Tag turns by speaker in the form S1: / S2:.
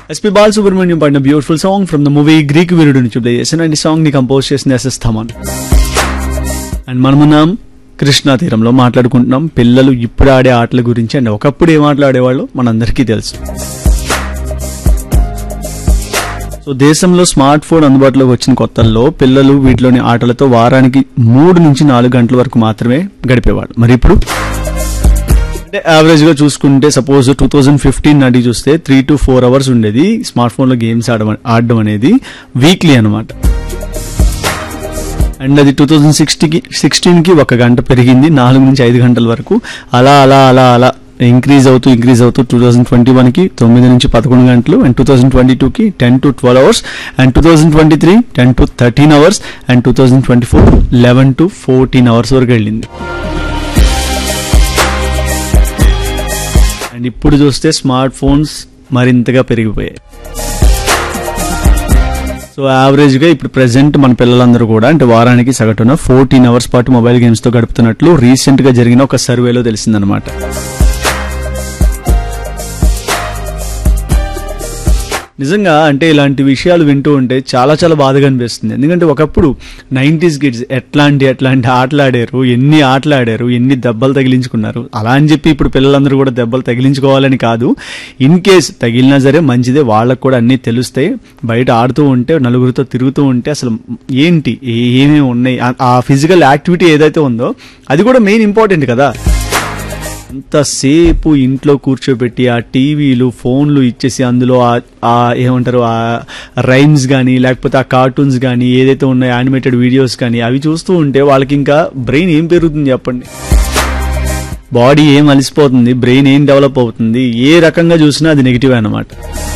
S1: SP Balasubrahmanyam పాడిన beautiful song from the movie Greek Veerudu నుంచి play చేసిన ఈ సాంగ్ ని కంపోజ్ చేసిన ఎస్ఎస్ థమన్ అండ్ మనమున్నాం కృష్ణా తీరంలో మాట్లాడుకుంటున్నాం పిల్లలు ఇప్పుడు ఆడే ఆటల గురించి అండ్ ఒకప్పుడు ఏం ఆటలు ఆడేవాళ్ళు మనందరికీ తెలుసు సో దేశంలో స్మార్ట్ ఫోన్ అందుబాటులోకి వచ్చిన కొత్తల్లో పిల్లలు వీటిలోని ఆటలతో వారానికి మూడు నుంచి నాలుగు గంటల వరకు మాత్రమే గడిపేవాళ్ళు మరి ఇప్పుడు అంటే యావరేజ్ గా చూసుకుంటే సపోజ్ టూ థౌజండ్ ఫిఫ్టీన్ నాటి చూస్తే త్రీ టు ఫోర్ అవర్స్ ఉండేది స్మార్ట్ ఫోన్ లో గేమ్స్ ఆడడం ఆడడం అనేది వీక్లీ అనమాట అండ్ అది టూ థౌజండ్ సిక్స్టీకి సిక్స్టీన్కి ఒక గంట పెరిగింది నాలుగు నుంచి ఐదు గంటల వరకు అలా అలా అలా అలా ఇంక్రీజ్ అవుతూ ఇంక్రీజ్ అవుతూ టూ థౌసండ్ ట్వంటీ వన్కి తొమ్మిది నుంచి పదకొండు గంటలు అండ్ టూ థౌసండ్ ట్వంటీ టూకి ten to twelve hours and two thousand twenty three ten to thirteen hours and two thousand twenty four eleven to fourteen hours వరకు వెళ్ళింది అండ్ ఇప్పుడు చూస్తే స్మార్ట్ ఫోన్స్ మరింతగా పెరిగిపోయాయి సో యావరేజ్ గా ఇప్పుడు present మన పిల్లలందరూ కూడా అంటే వారానికి సగటున ఫోర్టీన్ అవర్స్ పాటు మొబైల్ గేమ్స్ తో గడుపుతున్నట్లు రీసెంట్ గా జరిగిన ఒక సర్వేలో తెలిసిందనమాట నిజంగా అంటే ఇలాంటి విషయాలు వింటూ ఉంటే చాలా చాలా బాధగా అనిపిస్తుంది ఎందుకంటే ఒకప్పుడు నైంటీస్ కిడ్స్ ఎట్లాంటి ఎట్లాంటి ఆటలు ఆడారు ఎన్ని ఆటలు ఆడారు ఎన్ని దెబ్బలు తగిలించుకున్నారు అలా అని చెప్పి ఇప్పుడు పిల్లలందరూ కూడా దెబ్బలు తగిలించుకోవాలని కాదు ఇన్ కేస్ తగిలినా సరే మంచిదే వాళ్ళకు కూడా అన్నీ తెలుస్తాయి బయట ఆడుతూ ఉంటే నలుగురితో తిరుగుతూ ఉంటే అసలు ఏంటి ఏ- ఏమేమి ఉన్నాయి ఆ- ఆ ఫిజికల్ యాక్టివిటీ ఏదైతే ఉందో అది కూడా మెయిన్ ఇంపార్టెంట్ కదా అంతసేపు ఇంట్లో కూర్చోబెట్టి ఆ టీవీలు ఫోన్లు ఇచ్చేసి అందులో ఆ- ఆ ఏమంటారు ఆ రైమ్స్ కానీ లేకపోతే ఆ కార్టూన్స్ కానీ ఏదైతే ఉన్నాయో యానిమేటెడ్ వీడియోస్ కానీ అవి చూస్తూ ఉంటే వాళ్ళకి ఇంకా బ్రెయిన్ ఏం పెరుగుతుంది చెప్పండి బాడీ ఏం అలసిపోతుంది బ్రెయిన్ ఏం డెవలప్ అవుతుంది ఏ రకంగా చూసినా అది నెగిటివ్ అన్నమాట